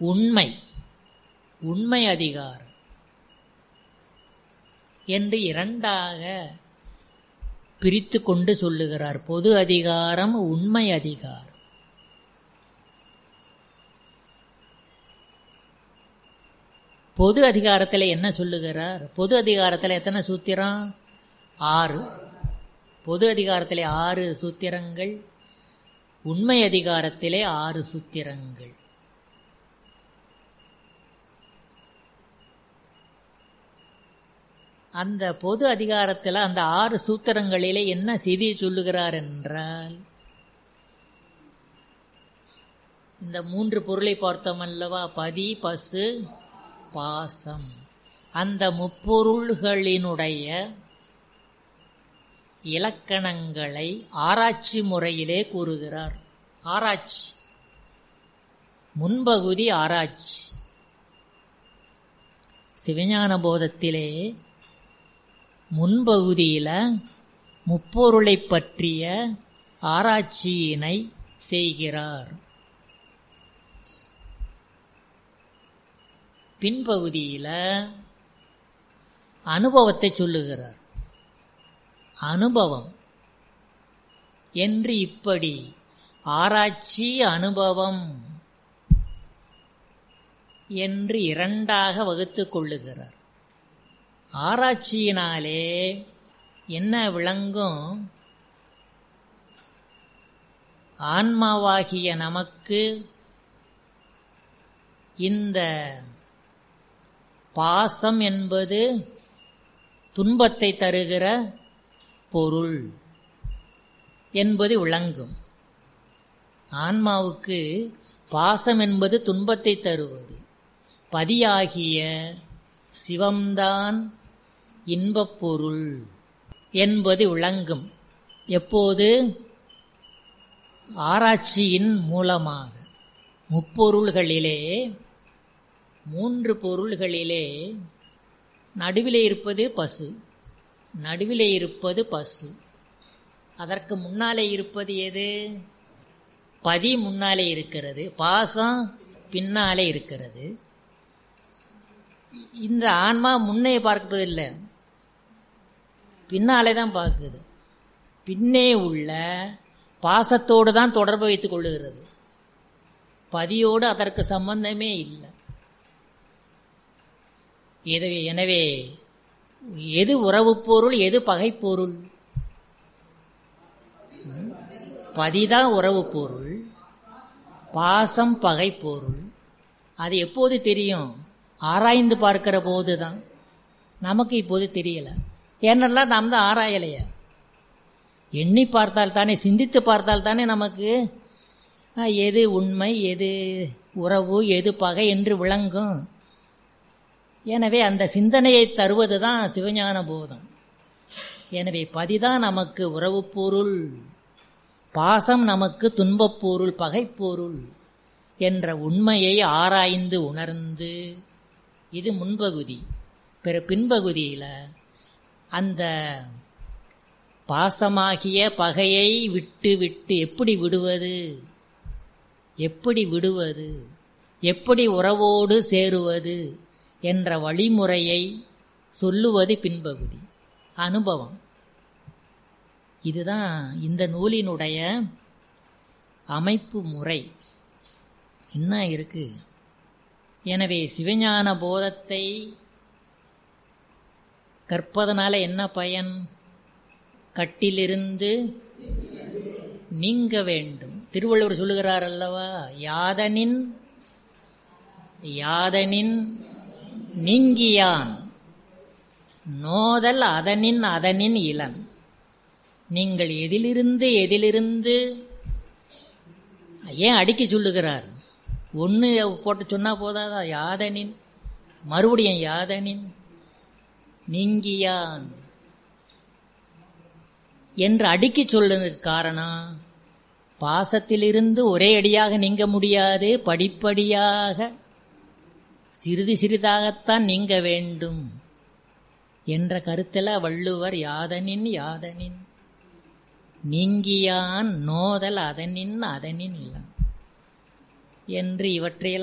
உண்மை உண்மை அதிகாரம் என்று இரண்டாக பிரித்து கொண்டு சொல்லுகிறார் பொது அதிகாரம் உண்மை அதிகாரம் பொது அதிகாரத்தில் என்ன சொல்லுகிறார் பொது அதிகாரத்தில் எத்தனை சூத்திரம் ஆறு பொது அதிகாரத்திலே ஆறு சூத்திரங்கள் உண்மை அதிகாரத்திலே ஆறு சூத்திரங்கள் அந்த பொது அதிகாரத்தில் அந்த ஆறு சூத்திரங்களிலே என்ன செய்தி சொல்லுகிறார் என்றால் இந்த மூன்று பொருளை பார்த்தோம் அல்லவா பதி பசு பாசம் அந்த முப்பொருள்களினுடைய இலக்கணங்களை ஆராய்ச்சி முறையிலே கூறுகிறார் ஆராய்ச்சி முன்பகுதி ஆராய்ச்சி சிவஞான போதத்திலே முன்பகுதியில முப்பொருளை பற்றிய ஆராய்ச்சியினை செய்கிறார் பின்பகுதியில அனுபவத்தை சொல்லுகிறார் அனுபவம் என்று இப்படி ஆராய்ச்சி அனுபவம் என்று இரண்டாக வகுத்து கொள்ளுகிறார் ஆராய்ச்சியினாலே என்ன விளங்கும் ஆன்மாவாகிய நமக்கு இந்த பாசம் என்பது துன்பத்தை தருகிற பொருள் என்பது விளங்கும் ஆன்மாவுக்கு பாசம் என்பது துன்பத்தை தருவது பதியாகிய சிவம்தான் இன்பப் பொருள் என்பது விளங்கும் எப்போது ஆராய்ச்சியின் மூலமாக முப்பொருள்களிலே மூன்று பொருள்களிலே நடுவிலே இருப்பது பசு நடுவிலே இருப்பது பசு அதற்கு முன்னாலே இருப்பது எது பதி முன்னாலே இருக்கிறது பாசம் பின்னாலே இருக்கிறது இந்த ஆன்மா முன்னே பார்ப்பதில்லை பின்னாலே தான் பார்க்குது பின்னே உள்ள பாசத்தோடு தான் தொடர்பு வைத்துக் கொள்ளுகிறது பதியோடு அதற்கு சம்பந்தமே இல்லை எனவே எனவே எது உறவு பொருள் எது பகைப்பொருள் பதிதான் உறவு பொருள் பாசம் பகைப்பொருள் அது எப்போது தெரியும் ஆராய்ந்து பார்க்கிற போது தான் நமக்கு இப்போது தெரியல ஏன்னெல்லாம் நாம் தான் ஆராயலையா எண்ணி பார்த்தால் தானே சிந்தித்து பார்த்தால் தானே நமக்கு எது உண்மை எது உறவு எது பகை என்று விளங்கும் எனவே அந்த சிந்தனையை தருவது தான் சிவஞான போதம் எனவே பதிதான் நமக்கு உறவு பொருள் பாசம் நமக்கு துன்பப் பொருள் பகைப்பொருள் என்ற உண்மையை ஆராய்ந்து உணர்ந்து இது முன்பகுதி பிற பின்பகுதியில் அந்த பாசமாகிய பகையை விட்டு விட்டு எப்படி விடுவது எப்படி விடுவது எப்படி உறவோடு சேருவது என்ற வழிமுறையை சொல்லுவது பின்பகுதி அனுபவம் இதுதான் இந்த நூலினுடைய அமைப்பு முறை என்ன இருக்கு எனவே சிவஞான போதத்தை கற்பதனால என்ன பயன் கட்டிலிருந்து நீங்க வேண்டும் திருவள்ளுவர் சொல்லுகிறார் அல்லவா யாதனின் யாதனின் நீங்கியான் நோதல் அதனின் அதனின் இளன் நீங்கள் எதிலிருந்து எதிலிருந்து ஏன் அடிக்க சொல்லுகிறார் ஒன்று போட்டு சொன்னா போதாதா யாதனின் மறுபடியும் யாதனின் நீங்கியான் என்று அடிக்க சொல்லுறதுக்கு காரணம் பாசத்திலிருந்து ஒரே அடியாக நீங்க முடியாது படிப்படியாக சிறிது சிறிதாகத்தான் நீங்க வேண்டும் என்ற கருத்தில் வள்ளுவர் யாதனின் யாதனின் நீங்கியான் நோதல் அதனின் அதனின் இளம் என்று இவற்றையெல்லாம்